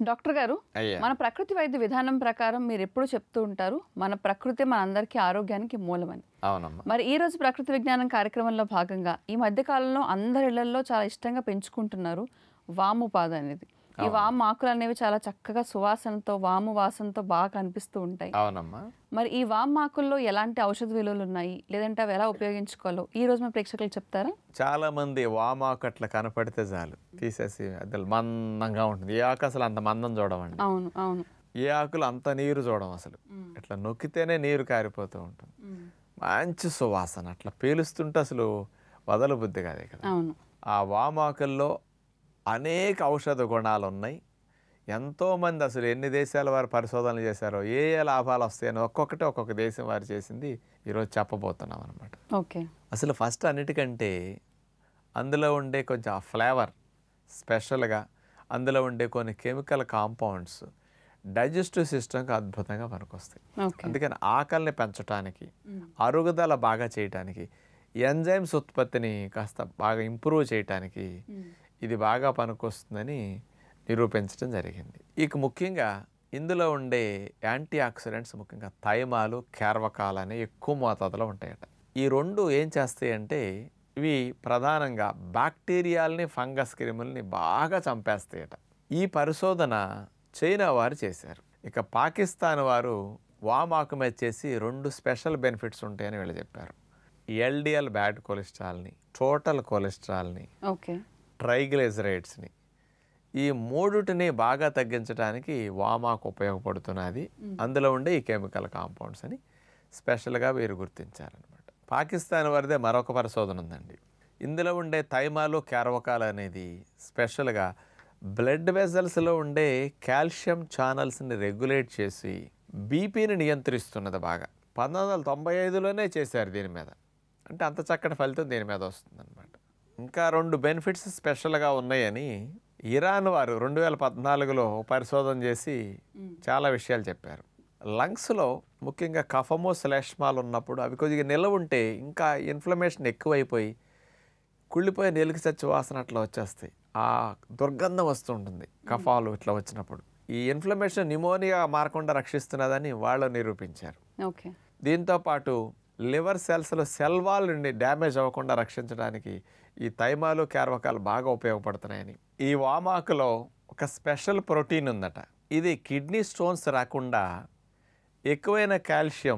Doctor గారు అయ్యా మన ప్రకృతి వైద్య విధానం ప్రకారం మీరు ఎప్పుడు చెప్తూ ఉంటారు మన ప్రకృతి మన అందరికీ ఆరోగ్యానికి మూలమని అవునమ్మా మరి ఈ రోజు ప్రకృతి విజ్ఞానం కార్యక్రమంలో భాగంగా ఈ మధ్య కాలంలో అందరి ఇళ్లలో చాలా ఇష్టంగా పెంచుకుంటున్నారు వాము పాద అనేది ఈ వాము ఆకులు అనేవి చాలా చక్కగా సువాసనతో వాము వాసనతో బాగా కనిపిస్తూ ఉంటాయి అవునమ్మా మరి ఈ వాము ఆకుల్లో ఎలాంటి ఔషధ విలువలు ఉన్నాయి లేదంటే అవి ఎలా ఉపయోగించుకోవాలో ఈ రోజు మా ప్రేక్షకులు చెప్తారా చాలా మంది వామాకు అట్లా కనపడితే చాలు తీసేసి అది మందంగా ఉంటుంది ఏ ఆకు అసలు అంత మందం చూడమండి అవును అవును ఏ ఆకులు అంత నీరు చూడం అసలు ఇట్లా నొక్కితేనే నీరు కారిపోతూ ఉంటుంది మంచి సువాసన అట్లా పీలుస్తుంటే అసలు వదల బుద్ధి కాదు కదా అవును ఆ వామాకుల్లో అనేక ఔషధ గుణాలు ఉన్నాయి ఎంతోమంది అసలు ఎన్ని దేశాల వారు పరిశోధనలు చేశారో ఏ ఏ లాభాలు వస్తాయని ఒక్కొక్కటి ఒక్కొక్క దేశం వారు చేసింది ఈరోజు చెప్పబోతున్నాం అనమాట ఓకే అసలు ఫస్ట్ అన్నిటికంటే అందులో ఉండే కొంచెం ఆ ఫ్లేవర్ స్పెషల్గా అందులో ఉండే కొన్ని కెమికల్ కాంపౌండ్స్ డైజెస్టివ్ సిస్టమ్కి అద్భుతంగా పనికొస్తాయి ఓకే అందుకని ఆకలిని పెంచడానికి అరుగుదల బాగా చేయటానికి ఎంజైమ్స్ ఉత్పత్తిని కాస్త బాగా ఇంప్రూవ్ చేయటానికి ఇది బాగా పనికొస్తుందని నిరూపించడం జరిగింది ఇక ముఖ్యంగా ఇందులో ఉండే యాంటీ ఆక్సిడెంట్స్ ముఖ్యంగా థైమాలు కేర్వకాలు అనే ఎక్కువ మోతాదులో ఉంటాయట ఈ రెండు ఏం చేస్తాయంటే ఇవి ప్రధానంగా బ్యాక్టీరియాల్ని ఫంగస్ క్రిముల్ని బాగా చంపేస్తాయట ఈ పరిశోధన చైనా వారు చేశారు ఇక పాకిస్తాన్ వారు వామాకు మీద చేసి రెండు స్పెషల్ బెనిఫిట్స్ ఉంటాయని వీళ్ళు చెప్పారు ఎల్డిఎల్ బ్యాడ్ కొలెస్ట్రాల్ని టోటల్ కొలెస్ట్రాల్ని ఓకే ట్రైగ్లిజరైడ్స్ని ఈ మూడుటిని బాగా తగ్గించడానికి వామాకు ఉపయోగపడుతున్నది అందులో ఉండే ఈ కెమికల్ కాంపౌండ్స్ అని స్పెషల్గా వీరు గుర్తించారనమాట పాకిస్తాన్ వారిదే మరొక పరిశోధన ఉందండి ఇందులో ఉండే థైమాలు క్యారవకాలు అనేది స్పెషల్గా బ్లడ్ వెజల్స్లో ఉండే కాల్షియం ఛానల్స్ని రెగ్యులేట్ చేసి బీపీని నియంత్రిస్తున్నది బాగా పంతొమ్మిది వందల తొంభై ఐదులోనే చేశారు దీని మీద అంటే అంత చక్కటి ఫలితం దీని మీద వస్తుందన్నమాట ఇంకా రెండు బెనిఫిట్స్ స్పెషల్గా ఉన్నాయని ఇరాన్ వారు రెండు వేల పద్నాలుగులో పరిశోధన చేసి చాలా విషయాలు చెప్పారు లంగ్స్లో ముఖ్యంగా కఫము శ్లేష్మాలు ఉన్నప్పుడు అవి కొద్దిగా నిలవ ఉంటే ఇంకా ఇన్ఫ్లమేషన్ ఎక్కువైపోయి కుళ్ళిపోయి నెలికి చచ్చి వాసన అట్లా వచ్చేస్తాయి ఆ దుర్గంధం వస్తుంటుంది కఫాలు ఇట్లా వచ్చినప్పుడు ఈ ఇన్ఫ్లమేషన్ నిమోనియా మారకుండా రక్షిస్తున్నదని వాళ్ళు నిరూపించారు ఓకే దీంతో పాటు లివర్ సెల్స్లో సెల్ వాల్ నుండి డ్యామేజ్ అవ్వకుండా రక్షించడానికి ఈ తైమాలు కేర్వకాలు బాగా ఉపయోగపడుతున్నాయని ఈ వామాకులో ఒక స్పెషల్ ప్రోటీన్ ఉందట ఇది కిడ్నీ స్టోన్స్ రాకుండా ఎక్కువైన కాల్షియం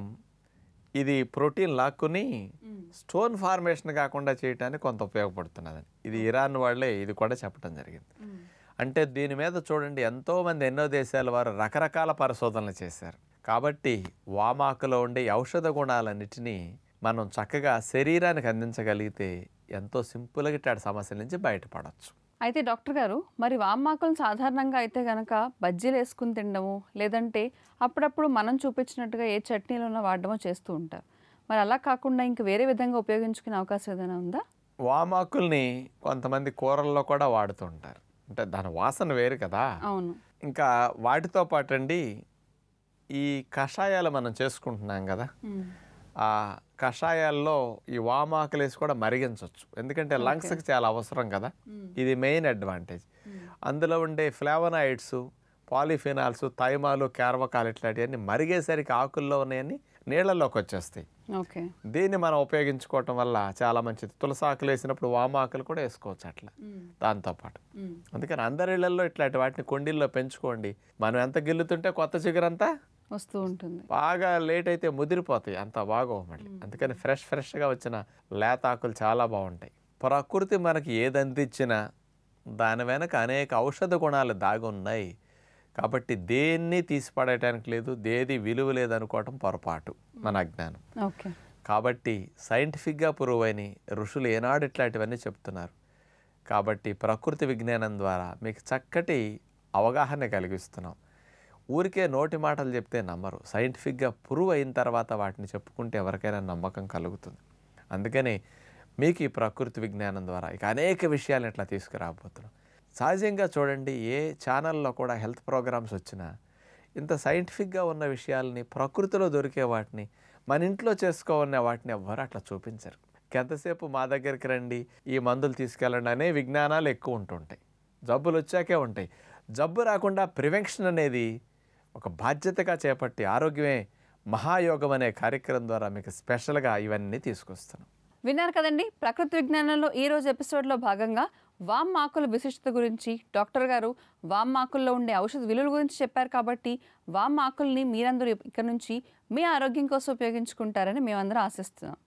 ఇది ప్రోటీన్ లాక్కుని స్టోన్ ఫార్మేషన్ కాకుండా చేయడానికి కొంత ఉపయోగపడుతున్నదని ఇది ఇరాన్ వాళ్ళే ఇది కూడా చెప్పడం జరిగింది అంటే దీని మీద చూడండి ఎంతోమంది ఎన్నో దేశాల వారు రకరకాల పరిశోధనలు చేశారు కాబట్టి వామాకులో ఉండే ఔషధ గుణాలన్నిటినీ మనం చక్కగా శరీరానికి అందించగలిగితే ఎంతో సింపుల్గా ఇట్లాంటి సమస్యల నుంచి బయటపడవచ్చు అయితే డాక్టర్ గారు మరి వామాకులను సాధారణంగా అయితే గనక బజ్జీలు వేసుకుని తినడము లేదంటే అప్పుడప్పుడు మనం చూపించినట్టుగా ఏ చట్నీలోనో వాడడమో చేస్తూ ఉంటారు మరి అలా కాకుండా ఇంక వేరే విధంగా ఉపయోగించుకునే అవకాశం ఏదైనా ఉందా వామాకుల్ని కొంతమంది కూరల్లో కూడా వాడుతుంటారు అంటే దాని వాసన వేరు కదా అవును ఇంకా వాటితో పాటు అండి ఈ కషాయాలు మనం చేసుకుంటున్నాం కదా మ్మ్. ఆ కషాయాల్లో ఈ వామాకులు వేసి కూడా మరిగించవచ్చు ఎందుకంటే లంగ్స్కి చాలా అవసరం కదా ఇది మెయిన్ అడ్వాంటేజ్ అందులో ఉండే ఫ్లేవనాయిడ్స్ పాలిఫినాల్స్ థైమాలు క్యార్వకాలు ఇట్లాంటివన్నీ మరిగేసరికి ఆకుల్లో ఉన్నాయని నీళ్ళలోకి వచ్చేస్తాయి ఓకే దీన్ని మనం ఉపయోగించుకోవటం వల్ల చాలా మంచిది తులసాకులు వేసినప్పుడు వామాకులు కూడా వేసుకోవచ్చు అట్లా దాంతోపాటు మ్మ్. అందుకని అందరి ఇళ్లలో ఇట్లాంటి వాటిని కొండిల్లో పెంచుకోండి మనం ఎంత గిల్లుతుంటే కొత్త చిగురంతా వస్తూ ఉంటుంది బాగా లేట్ అయితే ముదిరిపోతాయి అంత బాగోవు మళ్ళీ అందుకని ఫ్రెష్ ఫ్రెష్గా వచ్చిన లేత ఆకులు చాలా బాగుంటాయి ప్రకృతి మనకి ఏది అందించినా దాని వెనక అనేక ఔషధ గుణాలు దాగి ఉన్నాయి కాబట్టి దేన్ని తీసిపడేయటానికి లేదు దేది విలువ లేదనుకోవటం పొరపాటు మన అజ్ఞానం ఓకే కాబట్టి సైంటిఫిక్గా ప్రూవ్ అయిన ఋషులు ఏనాడు ఇట్లాంటివన్నీ చెప్తున్నారు కాబట్టి ప్రకృతి విజ్ఞానం ద్వారా మీకు చక్కటి అవగాహన కలిగిస్తున్నాం ఊరికే నోటి మాటలు చెప్తే నమ్మరు సైంటిఫిక్గా ప్రూవ్ అయిన తర్వాత వాటిని చెప్పుకుంటే ఎవరికైనా నమ్మకం కలుగుతుంది అందుకని మీకు ఈ ప్రకృతి విజ్ఞానం ద్వారా ఇక అనేక విషయాలు ఇట్లా తీసుకురాబోతున్నాం సహజంగా చూడండి ఏ ఛానల్లో కూడా హెల్త్ ప్రోగ్రామ్స్ వచ్చినా ఇంత సైంటిఫిక్గా ఉన్న విషయాల్ని ప్రకృతిలో దొరికే వాటిని మన ఇంట్లో చేసుకోవాలనే వాటిని ఎవ్వరు అట్లా చూపించరు ఎంతసేపు మా దగ్గరికి రండి ఈ మందులు తీసుకెళ్ళండి అనే విజ్ఞానాలు ఎక్కువ ఉంటుంటాయి జబ్బులు వచ్చాకే ఉంటాయి జబ్బు రాకుండా ప్రివెన్షన్ అనేది ఒక బాధ్యతగా చేపట్టి ఆరోగ్యమే మహాయోగం అనే కార్యక్రమం ద్వారా మీకు స్పెషల్గా ఇవన్నీ తీసుకొస్తున్నాం విన్నారు కదండి ప్రకృతి విజ్ఞానంలో ఈ రోజు ఎపిసోడ్లో భాగంగా వామ్ ఆకుల విశిష్టత గురించి డాక్టర్ గారు వామ్ ఆకుల్లో ఉండే ఔషధ విలువల గురించి చెప్పారు కాబట్టి వామ్ ఆకుల్ని మీరందరూ ఇక్కడ నుంచి మీ ఆరోగ్యం కోసం ఉపయోగించుకుంటారని మేమందరం ఆశిస్తున్నాం